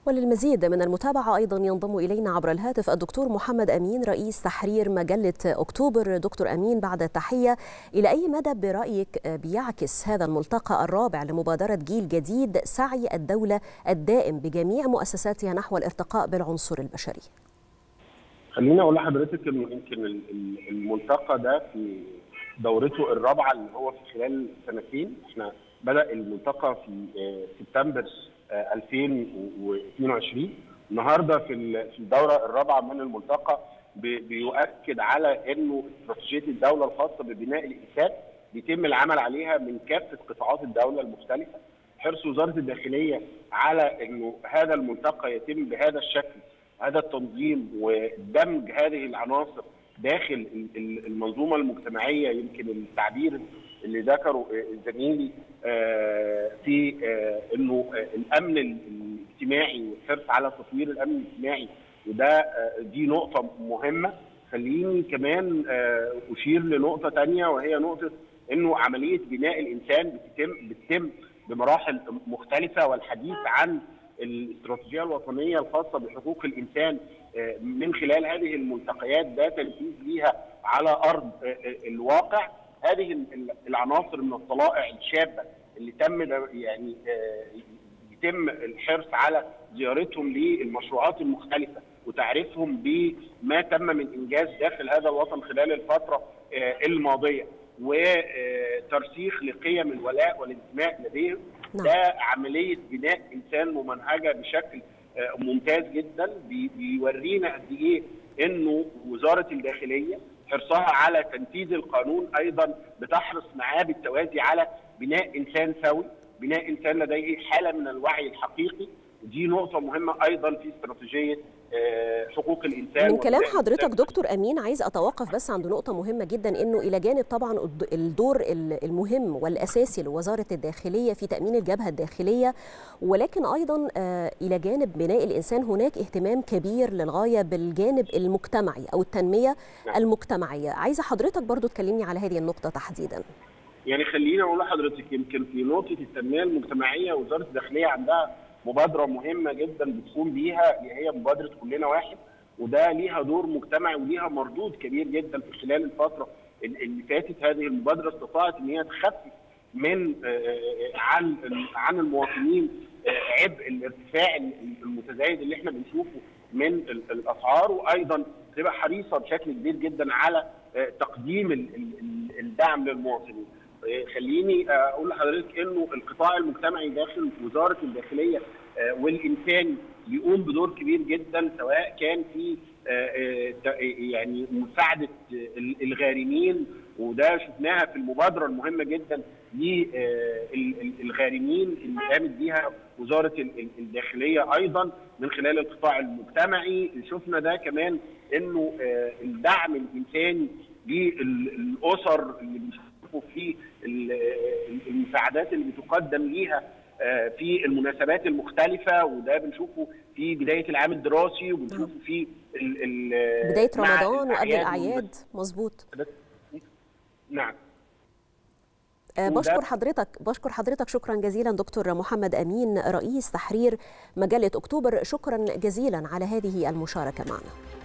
وللمزيد من المتابعة أيضا ينضم إلينا عبر الهاتف الدكتور محمد أمين رئيس تحرير مجلة أكتوبر دكتور أمين بعد التحية إلى أي مدى برأيك بيعكس هذا الملتقى الرابع لمبادرة جيل جديد سعي الدولة الدائم بجميع مؤسساتها نحو الارتقاء بالعنصر البشري خليني اقول لحضرتك انه يمكن الملتقى ده في دورته الرابعه اللي هو في خلال سنتين احنا بدا الملتقى في سبتمبر 2022 النهارده في في الدوره الرابعه من الملتقى بيؤكد على انه استراتيجيه الدوله الخاصه ببناء الانسان بيتم العمل عليها من كافه قطاعات الدوله المختلفه حرص وزاره الداخليه على انه هذا الملتقى يتم بهذا الشكل هذا التنظيم ودمج هذه العناصر داخل المنظومه المجتمعيه يمكن التعبير اللي ذكره زميلي في انه الامن الاجتماعي والحرص على تطوير الامن الاجتماعي وده دي نقطه مهمه خليني كمان اشير لنقطه ثانيه وهي نقطه انه عمليه بناء الانسان بتتم بتتم بمراحل مختلفه والحديث عن الاستراتيجيه الوطنيه الخاصه بحقوق الانسان من خلال هذه الملتقيات ده تنفيذ ليها على ارض الواقع هذه العناصر من الطلائع الشابه اللي تم يعني يتم الحرص على زيارتهم للمشروعات المختلفه وتعريفهم بما تم من انجاز داخل هذا الوطن خلال الفتره الماضيه وترسيخ لقيم الولاء والانتماء لديهم ده عمليه بناء انسان ممنهجه بشكل ممتاز جدا بيورينا قد ايه انه وزاره الداخليه حرصها على تنفيذ القانون ايضا بتحرص معاه بالتوازي على بناء انسان سوي، بناء انسان لديه حاله من الوعي الحقيقي ودي نقطه مهمه ايضا في استراتيجيه حقوق الانسان من كلام حضرتك دكتور امين عايز اتوقف بس عند نقطه مهمه جدا انه الى جانب طبعا الدور المهم والاساسي لوزاره الداخليه في تامين الجبهه الداخليه ولكن ايضا الى جانب بناء الانسان هناك اهتمام كبير للغايه بالجانب المجتمعي او التنميه المجتمعيه عايزه حضرتك برضو تكلمني على هذه النقطه تحديدا يعني خليني اقول لحضرتك يمكن في نقطه التنميه المجتمعيه وزاره الداخليه عندها مبادره مهمه جدا بتقوم بيها اللي هي مبادره كلنا واحد وده ليها دور مجتمعي وليها مردود كبير جدا في خلال الفتره اللي فاتت هذه المبادره استطاعت ان هي تخفف من عن عن المواطنين عبء الارتفاع المتزايد اللي احنا بنشوفه من الاسعار وايضا تبقى حريصه بشكل كبير جدا على تقديم الدعم للمواطنين. خليني اقول لحضرتك انه القطاع المجتمعي داخل وزاره الداخليه والانساني بيقوم بدور كبير جدا سواء كان في يعني مساعده الغارمين وده شفناها في المبادره المهمه جدا للغارمين اللي قامت بيها وزاره الداخليه ايضا من خلال القطاع المجتمعي شفنا ده كمان انه الدعم الانساني للاسر اللي بنشوفه في المساعدات اللي بتقدم ليها في المناسبات المختلفه وده بنشوفه في بدايه العام الدراسي وبنشوفه في بدايه رمضان وقبل الاعياد مظبوط نعم بشكر حضرتك بشكر حضرتك شكرا جزيلا دكتور محمد امين رئيس تحرير مجله اكتوبر شكرا جزيلا على هذه المشاركه معنا